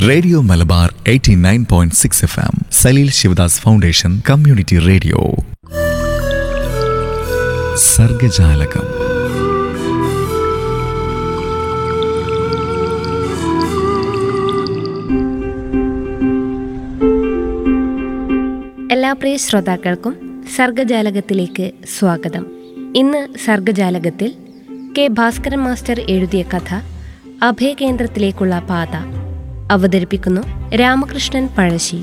radio Malabar 89.6 point six F M Saleel Shivadas foundation community radio Sargajalakam എല്ലാ പ്രിയ ശ്രോതാക്കൾക്കും സർഗജാലകത്തിലേക്ക് സ്വാഗതം ഇന്ന് സർഗജാലകത്തിൽ കെ ഭാസ്കരൻ മാസ്റ്റർ എഴുതിയ കഥ അഭയകേന്ദ്രത്തിലേക്കുള്ള പാത അവതരിപ്പിക്കുന്നു രാമകൃഷ്ണൻ പഴശ്ശി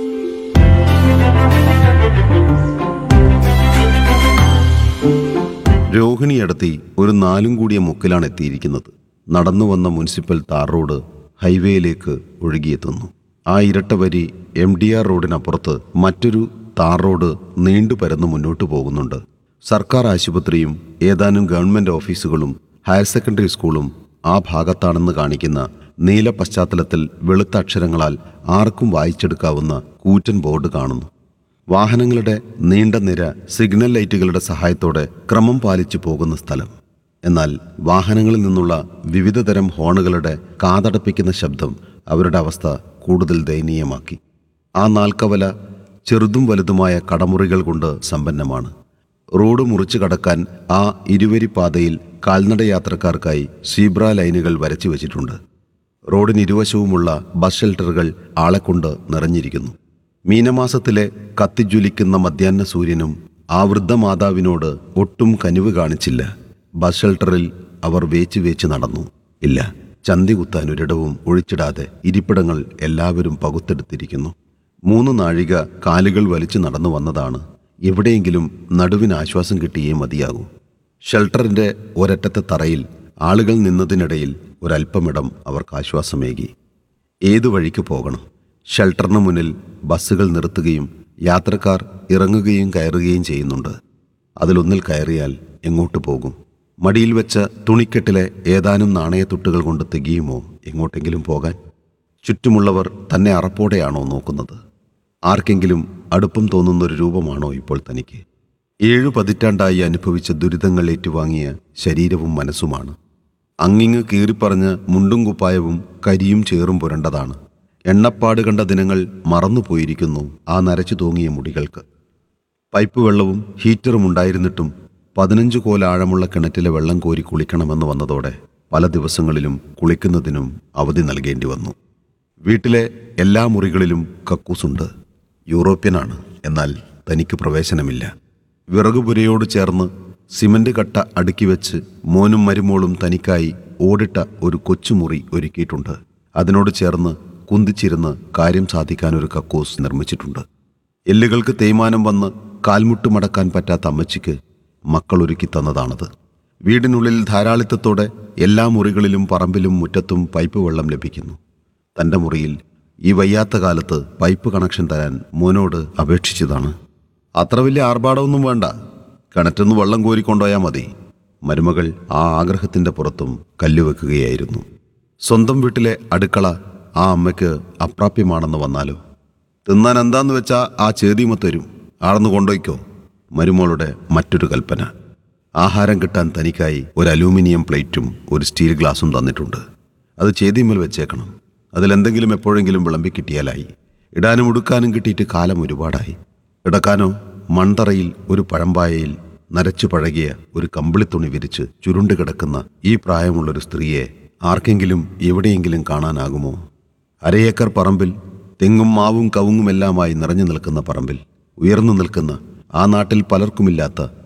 രോഹിണിയടത്തി ഒരു നാലും കൂടിയ മുക്കിലാണ് എത്തിയിരിക്കുന്നത് നടന്നു വന്ന മുനിസിപ്പൽ താർ റോഡ് ഹൈവേയിലേക്ക് ഒഴുകിയെത്തുന്നു ആ ഇരട്ട വരി എം ഡി ആർ റോഡിനപ്പുറത്ത് മറ്റൊരു താർ റോഡ് നീണ്ടു പരന്ന് മുന്നോട്ട് പോകുന്നുണ്ട് സർക്കാർ ആശുപത്രിയും ഏതാനും ഗവൺമെന്റ് ഓഫീസുകളും ഹയർ സെക്കൻഡറി സ്കൂളും ആ ഭാഗത്താണെന്ന് കാണിക്കുന്ന നീല പശ്ചാത്തലത്തിൽ വെളുത്ത അക്ഷരങ്ങളാൽ ആർക്കും വായിച്ചെടുക്കാവുന്ന കൂറ്റൻ ബോർഡ് കാണുന്നു വാഹനങ്ങളുടെ നീണ്ട നിര സിഗ്നൽ ലൈറ്റുകളുടെ സഹായത്തോടെ ക്രമം പാലിച്ചു പോകുന്ന സ്ഥലം എന്നാൽ വാഹനങ്ങളിൽ നിന്നുള്ള വിവിധ തരം ഹോണുകളുടെ കാതടപ്പിക്കുന്ന ശബ്ദം അവരുടെ അവസ്ഥ കൂടുതൽ ദയനീയമാക്കി ആ നാൽക്കവല ചെറുതും വലുതുമായ കടമുറികൾ കൊണ്ട് സമ്പന്നമാണ് റോഡ് മുറിച്ചു കടക്കാൻ ആ ഇരുവരി പാതയിൽ കാൽനട യാത്രക്കാർക്കായി സീബ്ര ലൈനുകൾ വരച്ചു വച്ചിട്ടുണ്ട് റോഡിന് ഇരുവശവുമുള്ള ബസ് ഷെൽട്ടറുകൾ ആളെക്കൊണ്ട് നിറഞ്ഞിരിക്കുന്നു മീനമാസത്തിലെ കത്തിജ്വലിക്കുന്ന മധ്യാഹ്ന സൂര്യനും ആ വൃദ്ധമാതാവിനോട് ഒട്ടും കനിവ് കാണിച്ചില്ല ബസ് ഷെൽട്ടറിൽ അവർ വേച്ച് വേച്ച് നടന്നു ഇല്ല ചന്തി കുത്താൻ ഒരിടവും ഒഴിച്ചിടാതെ ഇരിപ്പിടങ്ങൾ എല്ലാവരും പകുത്തെടുത്തിരിക്കുന്നു മൂന്ന് നാഴിക കാലുകൾ വലിച്ചു നടന്നു വന്നതാണ് എവിടെയെങ്കിലും നടുവിന് ആശ്വാസം കിട്ടിയേ മതിയാകൂ ഷെൽട്ടറിന്റെ ഒരറ്റത്തെ തറയിൽ ആളുകൾ നിന്നതിനിടയിൽ ഒരല്പമിടം അവർക്ക് ആശ്വാസമേകി ഏതു വഴിക്ക് പോകണം ഷെൽട്ടറിന് മുന്നിൽ ബസ്സുകൾ നിർത്തുകയും യാത്രക്കാർ ഇറങ്ങുകയും കയറുകയും ചെയ്യുന്നുണ്ട് അതിലൊന്നിൽ കയറിയാൽ എങ്ങോട്ട് പോകും മടിയിൽ വെച്ച തുണിക്കെട്ടിലെ ഏതാനും നാണയത്തുട്ടുകൾ കൊണ്ട് തികയുമോ എങ്ങോട്ടെങ്കിലും പോകാൻ ചുറ്റുമുള്ളവർ തന്നെ അറപ്പോടെയാണോ നോക്കുന്നത് ആർക്കെങ്കിലും അടുപ്പം തോന്നുന്നൊരു രൂപമാണോ ഇപ്പോൾ തനിക്ക് ഏഴു പതിറ്റാണ്ടായി അനുഭവിച്ച ദുരിതങ്ങൾ ഏറ്റുവാങ്ങിയ ശരീരവും മനസ്സുമാണ് അങ്ങിങ്ങ് കീറിപ്പറഞ്ഞ് മുണ്ടും കുപ്പായവും കരിയും ചേറും പുരണ്ടതാണ് എണ്ണപ്പാട് കണ്ട ദിനങ്ങൾ മറന്നുപോയിരിക്കുന്നു ആ നരച്ചു തൂങ്ങിയ മുടികൾക്ക് പൈപ്പ് വെള്ളവും ഹീറ്ററും ഉണ്ടായിരുന്നിട്ടും പതിനഞ്ച് കോൽ ആഴമുള്ള കിണറ്റിലെ വെള്ളം കോരി കുളിക്കണമെന്ന് വന്നതോടെ പല ദിവസങ്ങളിലും കുളിക്കുന്നതിനും അവധി നൽകേണ്ടി വന്നു വീട്ടിലെ എല്ലാ മുറികളിലും കക്കൂസുണ്ട് യൂറോപ്യനാണ് എന്നാൽ തനിക്ക് പ്രവേശനമില്ല വിറകുപുരയോട് ചേർന്ന് സിമന്റ് കട്ട അടുക്കി വെച്ച് മോനും മരുമോളും തനിക്കായി ഓടിട്ട ഒരു കൊച്ചുമുറി ഒരുക്കിയിട്ടുണ്ട് അതിനോട് ചേർന്ന് കുന്തിച്ചിരുന്ന് കാര്യം സാധിക്കാൻ ഒരു കക്കൂസ് നിർമ്മിച്ചിട്ടുണ്ട് എല്ലുകൾക്ക് തേയ്മാനം വന്ന് കാൽമുട്ട് മടക്കാൻ പറ്റാത്ത അമ്മച്ചിക്ക് മക്കൾ ഒരുക്കി തന്നതാണത് വീടിനുള്ളിൽ ധാരാളിത്തത്തോടെ എല്ലാ മുറികളിലും പറമ്പിലും മുറ്റത്തും പൈപ്പ് വെള്ളം ലഭിക്കുന്നു തൻ്റെ മുറിയിൽ ഈ വയ്യാത്ത കാലത്ത് പൈപ്പ് കണക്ഷൻ തരാൻ മോനോട് അപേക്ഷിച്ചതാണ് അത്ര വലിയ ആർഭാടമൊന്നും വേണ്ട കിണറ്റിന്ന് വെള്ളം കോരിക്കൊണ്ടുപോയാൽ മതി മരുമകൾ ആ ആഗ്രഹത്തിൻ്റെ പുറത്തും കല്ലുവെക്കുകയായിരുന്നു സ്വന്തം വീട്ടിലെ അടുക്കള ആ അമ്മയ്ക്ക് അപ്രാപ്യമാണെന്ന് വന്നാലോ തിന്നാൻ എന്താന്ന് വെച്ചാ ആ ചേതിമ തരും ആളന്ന് കൊണ്ടുപോയിക്കോ മരുമോളുടെ മറ്റൊരു കൽപ്പന ആഹാരം കിട്ടാൻ തനിക്കായി ഒരു അലൂമിനിയം പ്ലേറ്റും ഒരു സ്റ്റീൽ ഗ്ലാസും തന്നിട്ടുണ്ട് അത് ചേതിമേൽ വെച്ചേക്കണം അതിലെന്തെങ്കിലും എപ്പോഴെങ്കിലും വിളമ്പി കിട്ടിയാലായി ഇടാനും ഉടുക്കാനും കിട്ടിയിട്ട് കാലം ഒരുപാടായി ഇടക്കാനോ മൺതറയിൽ ഒരു പഴമ്പായയിൽ നരച്ചു പഴകിയ ഒരു കമ്പിളിത്തുണി വിരിച്ച് ചുരുണ്ട് കിടക്കുന്ന ഈ പ്രായമുള്ളൊരു സ്ത്രീയെ ആർക്കെങ്കിലും എവിടെയെങ്കിലും കാണാനാകുമോ അരയേക്കർ പറമ്പിൽ തെങ്ങും മാവും കവുങ്ങുമെല്ലാമായി നിറഞ്ഞു നിൽക്കുന്ന പറമ്പിൽ ഉയർന്നു നിൽക്കുന്ന ആ നാട്ടിൽ പലർക്കുമില്ലാത്ത